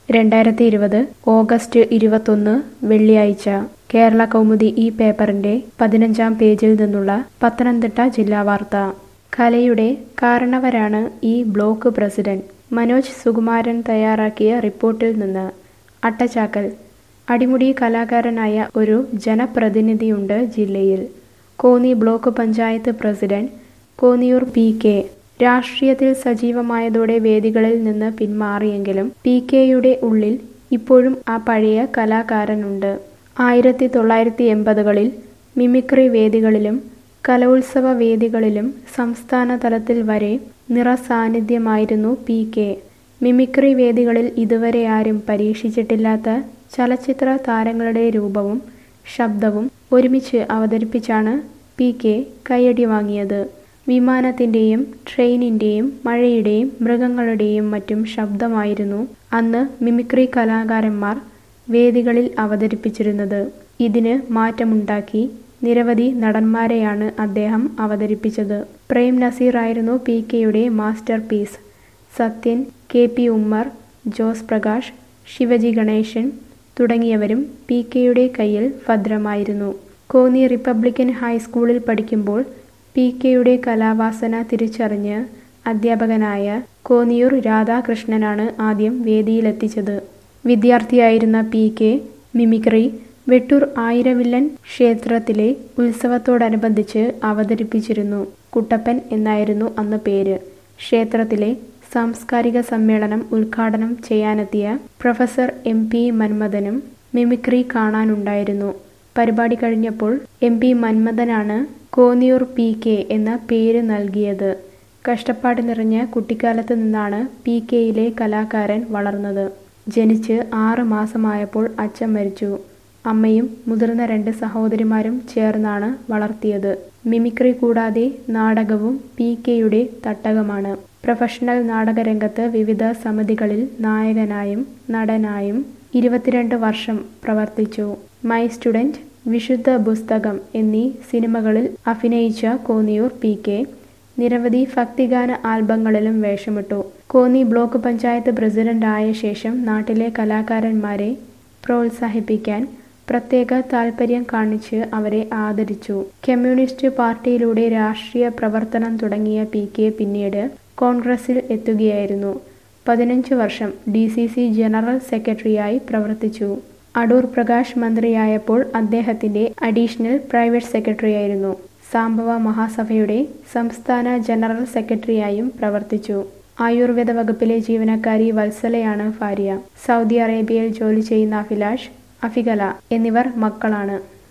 രണ്ടായിരത്തി ഇരുപത് ഓഗസ്റ്റ് ഇരുപത്തൊന്ന് വെള്ളിയാഴ്ച കേരള കൗമുദി ഈ പേപ്പറിന്റെ പതിനഞ്ചാം പേജിൽ നിന്നുള്ള പത്തനംതിട്ട ജില്ലാ വാർത്ത കലയുടെ കാരണവരാണ് ഈ ബ്ലോക്ക് പ്രസിഡന്റ് മനോജ് സുകുമാരൻ തയ്യാറാക്കിയ റിപ്പോർട്ടിൽ നിന്ന് അട്ടച്ചാക്കൽ അടിമുടി കലാകാരനായ ഒരു ജനപ്രതിനിധിയുണ്ട് ജില്ലയിൽ Konni block panchayat president Konniyoor P K രാഷ്ട്രീയത്തിൽ സജീവമായതോടെ വേദികളിൽ നിന്ന് പിന്മാറിയെങ്കിലും പി കെയുടെ ഉള്ളിൽ ഇപ്പോഴും ആ പഴയ കലാകാരനുണ്ട് ആയിരത്തി തൊള്ളായിരത്തി എൺപതുകളിൽ മിമിക്രി വേദികളിലും കലോത്സവ വേദികളിലും സംസ്ഥാന തലത്തിൽ വരെ നിറസാന്നിധ്യമായിരുന്നു പി കെ മിമിക്രി വേദികളിൽ ഇതുവരെ ആരും പരീക്ഷിച്ചിട്ടില്ലാത്ത ചലച്ചിത്ര താരങ്ങളുടെ രൂപവും ശബ്ദവും ഒരുമിച്ച് അവതരിപ്പിച്ചാണ് പി കെ കയ്യടി വാങ്ങിയത് വിമാനത്തിൻ്റെയും ട്രെയിനിൻ്റെയും മഴയുടെയും മൃഗങ്ങളുടെയും മറ്റും ശബ്ദമായിരുന്നു അന്ന് മിമിക്രി കലാകാരന്മാർ വേദികളിൽ അവതരിപ്പിച്ചിരുന്നത് ഇതിന് മാറ്റമുണ്ടാക്കി നിരവധി നടന്മാരെയാണ് അദ്ദേഹം അവതരിപ്പിച്ചത് പ്രേം നസീർ ആയിരുന്നു പി കെയുടെ master piece Sathyan K P Ummer Jose Prakash Sivaji Ganesan തുടങ്ങിയവരും പി കെയുടെ കയ്യിൽ ഭദ്രമായിരുന്നു കോന്നി റിപ്പബ്ലിക്കൻ ഹൈസ്കൂളിൽ പഠിക്കുമ്പോൾ പി കെയുടെ കലാവാസന തിരിച്ചറിഞ്ഞ് അധ്യാപകനായ കോന്നിയൂർ രാധാകൃഷ്ണനാണ് ആദ്യം വേദിയിലെത്തിച്ചത് വിദ്യാർത്ഥിയായിരുന്ന P K mimicry Vettoor Ayiravillan ക്ഷേത്രത്തിലെ ഉത്സവത്തോടനുബന്ധിച്ച് അവതരിപ്പിച്ചിരുന്നു കുട്ടപ്പൻ എന്നായിരുന്നു അന്ന് പേര് ക്ഷേത്രത്തിലെ സാംസ്കാരിക സമ്മേളനം ഉദ്ഘാടനം ചെയ്യാനെത്തിയ പ്രൊഫസർ എം പി മന്മഥനും മിമിക്രി കാണാനുണ്ടായിരുന്നു പരിപാടി കഴിഞ്ഞപ്പോൾ എം പി മന്മഥനാണ് കോന്നിയൂർ പി കെ എന്ന പേര് നൽകിയത് കഷ്ടപ്പാട് നിറഞ്ഞ കുട്ടിക്കാലത്ത് നിന്നാണ് പി കെയിലെ കലാകാരൻ വളർന്നത് ജനിച്ച് ആറ് മാസമായപ്പോൾ അച്ഛൻ മരിച്ചു അമ്മയും മുതിർന്ന രണ്ട് സഹോദരിമാരും ചേർന്നാണ് വളർത്തിയത് മിമിക്രി കൂടാതെ നാടകവും പി കെയുടെ തട്ടകമാണ് പ്രൊഫഷണൽ നാടകരംഗത്ത് വിവിധ സമിതികളിൽ നായകനായും നടനായും ഇരുപത്തിരണ്ട് വർഷം പ്രവർത്തിച്ചു മൈ സ്റ്റുഡൻറ് വിശുദ്ധ പുസ്തകം എന്നീ സിനിമകളിൽ അഭിനയിച്ച കോന്നിയൂർ പി കെ നിരവധി ഭക്തിഗാന ആൽബങ്ങളിലും വേഷമിട്ടു കോന്നി ബ്ലോക്ക് പഞ്ചായത്ത് പ്രസിഡന്റ് ആയ ശേഷം നാട്ടിലെ കലാകാരന്മാരെ പ്രോത്സാഹിപ്പിക്കാൻ പ്രത്യേക താൽപ്പര്യം കാണിച്ച് അവരെ ആദരിച്ചു കമ്മ്യൂണിസ്റ്റ് പാർട്ടിയിലൂടെ രാഷ്ട്രീയ പ്രവർത്തനം തുടങ്ങിയ പി കെ പിന്നീട് കോൺഗ്രസിൽ എത്തുകയായിരുന്നു പതിനഞ്ച് വർഷം ഡി സി സി ജനറൽ സെക്രട്ടറിയായി പ്രവർത്തിച്ചു അടൂർ പ്രകാശ് മന്ത്രിയായപ്പോൾ അദ്ദേഹത്തിന്റെ അഡീഷണൽ പ്രൈവറ്റ് സെക്രട്ടറിയായിരുന്നു സാംബവ മഹാസഭയുടെ സംസ്ഥാന ജനറൽ സെക്രട്ടറിയായും പ്രവർത്തിച്ചു ആയുർവേദ വകുപ്പിലെ ജീവനക്കാരി വത്സലയാണ് ഭാര്യ സൗദി അറേബ്യയിൽ ജോലി ചെയ്യുന്ന അഭിലാഷ് അഫികല എന്നിവർ മക്കളാണ്